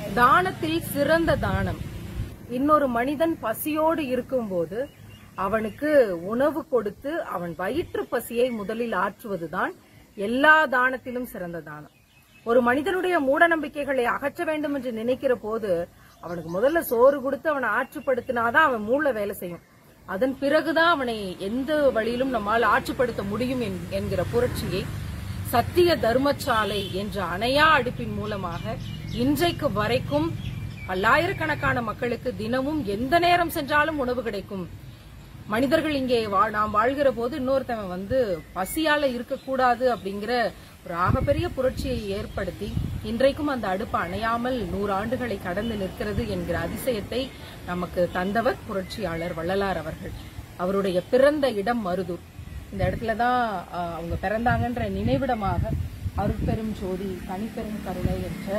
தானத்தில் சிறந்த தானம் இன்னொரு மனிதன் பசியோடு இருக்கும்போது அவனுக்கு உணவு கொடுத்து அவன் வயிற்று பசியை முதலில் ஆற்றுவதுதான் எல்லா தானத்திலும் சிறந்த தானம் ஒரு மனிதனுடைய மூட நம்பிக்கைகளை அகற்ற வேண்டும் என்று நினைக்கிற போது அவனுக்கு முதல்ல சோறு கொடுத்து அவனை ஆற்றுப்படுத்தினாதான் அவன் மூளை வேலை செய்யும் அதன் பிறகுதான் அவனை எந்த வழியிலும் நம்மால் ஆற்றுப்படுத்த முடியும் என்- என்கிற புரட்சியை சத்திய தர்மசாலை என்ற அணையா அடுப்பின் மூலமாக இன்றைக்கு வரைக்கும் பல்லாயிரக்கணக்கான மக்களுக்கு தினமும் எந்த நேரம் சென்றாலும் உணவு கிடைக்கும் மனிதர்கள் இங்கே வா- நாம் வாழ்கிற போது இன்னொருத்தவன் வந்து பசியால இருக்கக்கூடாது அப்படிங்கிற ஒரு ஆகப்பெரிய புரட்சியை ஏற்படுத்தி இன்றைக்கும் அந்த அடுப்பு அணையாமல் நூறு ஆண்டுகளை கடந்து நிற்கிறது என்கிற அதிசயத்தை நமக்கு தந்தவர் புரட்சியாளர் வள்ளலார் அவர்கள் அவருடைய பிறந்த இடம் மருதூர் இந்த இடத்துல தான் அஹ், அவங்க பிறந்தாங்கன்ற நினைவிடமாக அருட்பெரும் ஜோதி தனிப்பெரும் கருணை என்ற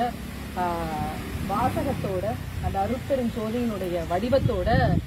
ஆஹ், வாசகத்தோட அந்த அருட்பெரும் ஜோதியினுடைய வடிவத்தோட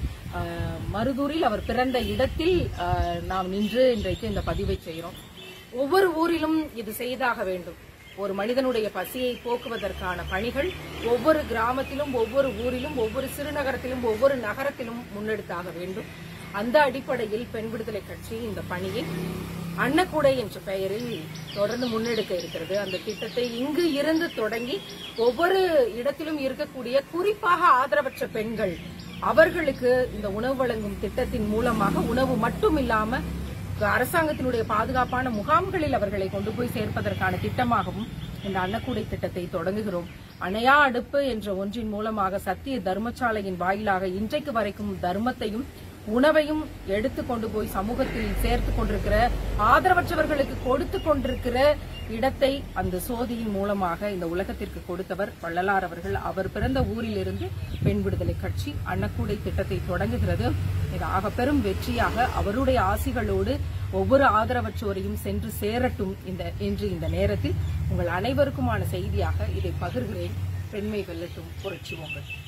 ஆஹ், மருதூரில் அவர் பிறந்த இடத்தில் ஆஹ், நாம் நின்று இன்றைக்கு இந்த பதிவை செய்கிறோம் ஒவ்வொரு ஊரிலும் இது செய்தாக வேண்டும் ஒரு மனிதனுடைய பசியை போக்குவதற்கான பணிகள் ஒவ்வொரு கிராமத்திலும் ஒவ்வொரு ஊரிலும் ஒவ்வொரு சிறுநகரத்திலும் ஒவ்வொரு நகரத்திலும் முன்னெடுத்தாக வேண்டும் அந்த அடிப்படையில் பெண் விடுதலை கட்சி இந்த பணியை அன்னக்கூடை என்ற பெயரில் தொடர்ந்து முன்னெடுக்க இருக்கிறது அந்த திட்டத்தை இங்கு இருந்து தொடங்கி ஒவ்வொரு இடத்திலும் இருக்கக்கூடிய குறிப்பாக ஆதரவற்ற பெண்கள் அவர்களுக்கு இந்த உணவு வழங்கும் திட்டத்தின் மூலமாக உணவு மட்டும் இல்லாம அரசாங்கத்தினுடைய பாதுகாப்பான முகாம்களில் அவர்களை கொண்டு போய் சேர்ப்பதற்கான திட்டமாகவும் இந்த அன்னக்கூடை திட்டத்தை தொடங்குகிறோம் அணையா அடுப்பு என்ற ஒன்றின் மூலமாக சத்திய தர்மசாலையின் வாயிலாக இன்றைக்கு வரைக்கும் தர்மத்தையும் உணவையும் எடுத்து கொண்டு போய் சமூகத்தில் சேர்த்து கொண்டிருக்கிற ஆதரவற்றவர்களுக்கு கொடுத்து கொண்டிருக்கிற இடத்தை அந்த சோதியின் மூலமாக இந்த உலகத்திற்கு கொடுத்தவர் வள்ளலார் அவர்கள் அவர் பிறந்த ஊரிலிருந்து பெண் விடுதலை கட்சி அன்னக்கூடை திட்டத்தை தொடங்குகிறது இது ஆக பெரும் வெற்றியாக அவருடைய ஆசிகளோடு ஒவ்வொரு ஆதரவற்றோரையும் சென்று சேரட்டும் இந்த இன்று இந்த நேரத்தில் உங்கள் அனைவருக்குமான செய்தியாக இதை பகிர்கிறேன் பெண்மை வெல்லட்டும் புரட்சி உங்கள்